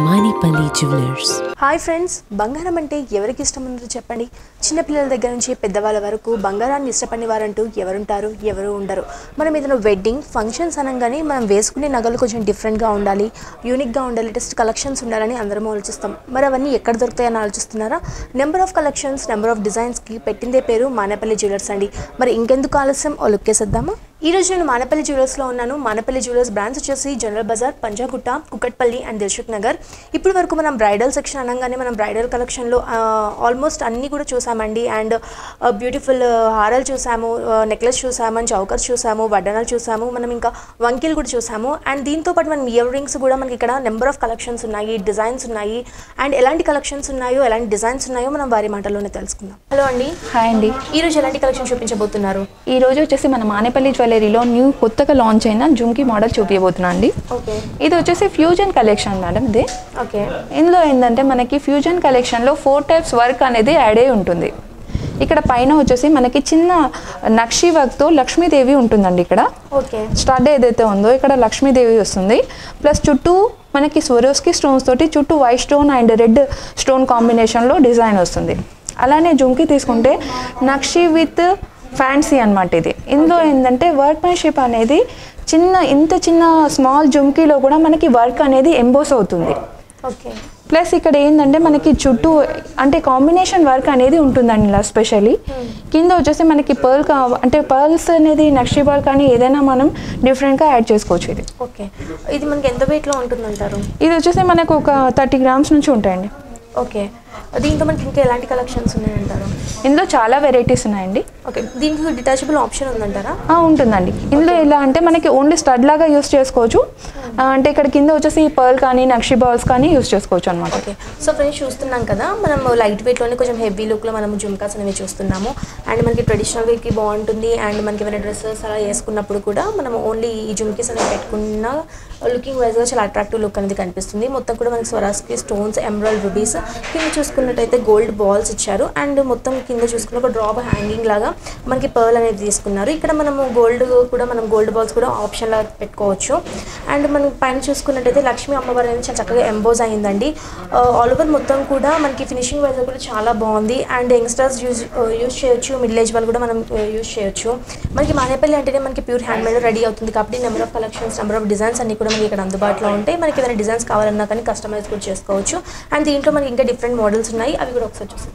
Manipali Jewelers. Hi friends బంగారం అంటే ఎవరికి ఇష్టం ఉందో చెప్పండి చిన్నపిల్లల దగ్గర నుంచి పెద్దవాళ్ళ వరకు బంగారాన్ని ఇష్టపడిన వారంటూ ఎవరుంటారు ఎవరు ఉండరు మనం ఏదైనా వెడ్డింగ్ ఫంక్షన్స్ అనగానే మనం వేసుకునే నగలు కొంచెం డిఫరెంట్గా ఉండాలి యూనిక్గా ఉండాలి లేటెస్ట్ కలెక్షన్స్ ఉండాలని అందరం ఆలోచిస్తాం మరి అవన్నీ ఎక్కడ దొరుకుతాయని ఆలోచిస్తున్నారా number of collections number of డిజైన్స్కి పెట్టిందే పేరు మానేపల్లి జ్యువెలర్స్ అండి మరి ఇంకెందుకు ఆలస్యం ఓ లుక్కేసేద్దామా ఈ రోజు నేను మానపల్లి జ్యువెలర్స్లో ఉన్నాను మానపల్లి జ్యువెలర్స్ బ్రాండ్స్ వచ్చేసి general Bazaar Panjagutta Kukatpally and Dilsukhnagar ఇప్పటి వరకు మనం బ్రైడల్ సెక్షన్ అనగానే మనం బ్రైడల్ కలెక్షన్లో ఆల్మోస్ట్ అన్నీ కూడా చూసామండి అండ్ బ్యూటిఫుల్ హారాలు చూసాము నెక్లెస్ చూసాము చౌకర్స్ చూసాము వడ్డనాలు చూసాము మనం ఇంకా వంకీలు కూడా చూసాము అండ్ దీంతో పాటు మనం ఇయర్ రింగ్స్ కూడా మనకి ఇక్కడ నెంబర్ ఆఫ్ కలెక్షన్స్ ఉన్నాయి డిజైన్స్ ఉన్నాయి అండ్ ఎలాంటి కలెక్షన్స్ ఉన్నాయో ఎలాంటి డిజైన్స్ ఉన్నాయో మనం వారి మాటల్లోనే తెలుసుకుందాం హలో అండి హాయ్ అండి ఈ రోజు ఎలాంటి కలెక్షన్ చూపించబోతున్నారు ఈ రోజు వచ్చేసి మన మానేపల్లి జ్యువెలరీలో న్యూ కొత్తగా లాంచ్ అయిన జుంకీ మోడల్ చూపించబోతున్నా అండి ఓకే ఇది వచ్చేసి ఫ్యూజన్ కలెక్షన్ మేడం ఇది ఓకే ఇందులో ఏంటంటే మనకి ఫ్యూజన్ కలెక్షన్లో ఫోర్ టైప్స్ వర్క్ అనేది యాడ్ అయి ఉంటుంది ఇక్కడ పైన వచ్చేసి మనకి చిన్న నక్షి వర్క్తో లక్ష్మీదేవి ఉంటుందండి ఇక్కడ ఓకే స్టడ్ ఏదైతే ఉందో ఇక్కడ లక్ష్మీదేవి వస్తుంది ప్లస్ చుట్టూ మనకి స్వరోస్కి స్టోన్స్ తోటి చుట్టూ white stone and red stone కాంబినేషన్లో డిజైన్ వస్తుంది అలానే జుంకి తీసుకుంటే నక్షి విత్ ఫ్యాన్సీ అన్నమాట ఇది ఇందులో ఏంటంటే వర్క్మెన్షిప్ అనేది చిన్న ఇంత చిన్న స్మాల్ జుంకీలో కూడా మనకి వర్క్ అనేది ఎంబోస్ అవుతుంది ఓకే ప్లస్ ఇక్కడ ఏంటంటే మనకి చుట్టూ అంటే కాంబినేషన్ వర్క్ అనేది ఉంటుందండి ఇలా స్పెషల్లీ కింద వచ్చేసి మనకి పర్ల్ కా అంటే పర్ల్స్ అనేది నక్షి పర్ల్ కానీ ఏదైనా మనం డిఫరెంట్గా యాడ్ చేసుకోవచ్చు ఇది ఓకే ఇది మనకి ఎంత వెయిట్లో ఉంటుందంటారు ఇది వచ్చేసి మనకు ఒక థర్టీ గ్రామ్స్ నుంచి ఉంటాయండి ఓకే దీంట్లో మనకి ఇంకా ఎలాంటి కలెక్షన్స్ ఉన్నాయంటారు ఇందులో చాలా వెరైటీస్ ఉన్నాయండి ఓకే దీనికి డిటాచబుల్ ఆప్షన్ ఉందంటారా ఆ, ఉంటుందండి ఇందులో ఎలా అంటే మనకి ఓన్లీ స్టడ్ లాగా యూస్ చేసుకోవచ్చు ఆ, అంటే ఇక్కడ కింద వచ్చేసి పర్ల్ కానీ నక్షి బాల్స్ కానీ యూస్ చేసుకోవచ్చు అనమాట ఓకే సో ఫ్రెండ్స్ చూస్తున్నాం కదా మనం లైట్ వెయిట్లోనే కొంచెం హెవీ లుక్లో మనం జుమ్కాస్ అనేవి చూస్తున్నాము అండ్ మనకి ట్రెడిషనల్ వేకి బాగుంటుంది అండ్ మనకి ఏమైనా డ్రెస్సెస్ అలా వేసుకున్నప్పుడు కూడా మనం ఓన్లీ ఈ జుమ్కీస్ అనేవి పెట్టుకున్న లుకింగ్ వైజ్గా చాలా అట్రాక్టివ్ లుక్ అనేది కనిపిస్తుంది మొత్తం కూడా మనకి స్వరాస్కి స్టోన్స్ ఎమరాల్డ్ రుబీస్ కింద చూసుకున్నట్టయితే గోల్డ్ బాల్స్ ఇచ్చారు అండ్ మొత్తం కింద చూసుకున్న ఒక డ్రాప్ హ్యాంగింగ్ లాగా మనకి పర్ల్ అనేది తీసుకున్నారు ఇక్కడ మనము గోల్డ్ కూడా మనం గోల్డ్ బాల్స్ కూడా ఆప్షన్ లాగా పెట్టుకోవచ్చు అండ్ మనం పైన చూసుకున్నట్టయితే లక్ష్మీ అమ్మవారి అనేది చాలా చక్కగా ఎంబోజ్ అయిందండి ఆల్ ఓవర్ మొత్తం కూడా మనకి ఫినిషింగ్ వైజ్ కూడా చాలా బాగుంది అండ్ యంగ్స్టర్స్ యూజ్ యూజ్ చేయొచ్చు మిడిల్ ఏజ్ వాళ్ళు కూడా మనం యూజ్ చేయొచ్చు మనకి మానేపల్లి అంటేనే మనకి ప్యూర్ హ్యాండ్ మేడ్ రెడీ అవుతుంది కాబట్టి number of collections number of designs అన్ని కూడా మనకి ఇక్కడ అందుబాటులో ఉంటాయి మనకి ఏదైనా డిజైన్స్ కావాలన్నా కానీ కస్టమైజ్ కూడా చేసుకోవచ్చు అండ్ దీంట్లో మనకి ఇంకా డిఫరెంట్ మోడల్స్ ఉన్నాయి అవి కూడా ఒకసారి చూసి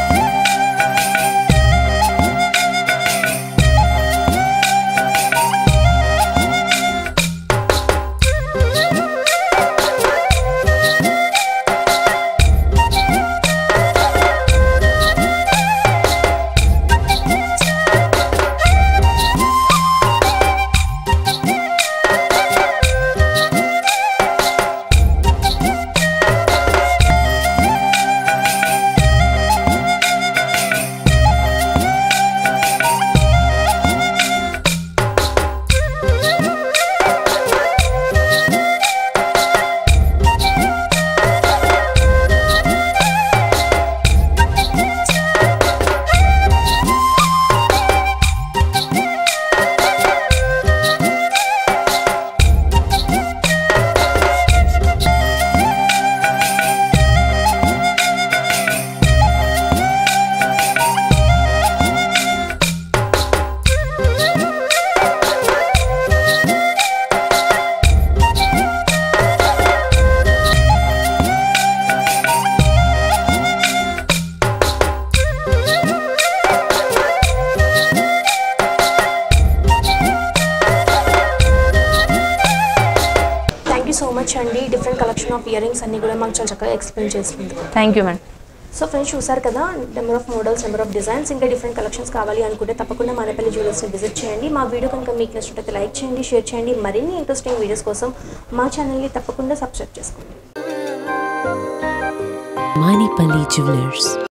థ్యాంక్ యూ సో మచ్ అండి different collection of earrings అన్ని కూడా మాకు చాలా చక్కగా ఎక్స్ప్లెయిన్ చేస్తుంది thank you madam so friends చూసారు కదా number of models number of designs ఇంకా డిఫరెంట్ కలెక్షన్స్ కావాలి అనుకుంటే తప్పకుండా మానేపల్లి జ్యువెలర్స్ని విజిట్ చేయండి మా వీడియో కనుక మీకు నచ్చినట్లయితే లైక్ చేయండి షేర్ చేయండి మరిన్ని ఇంట్రెస్టింగ్ వీడియోస్ కోసం మా ఛానల్ని తప్పకుండా సబ్స్క్రైబ్ చేసుకోండి Manipali Jewelers.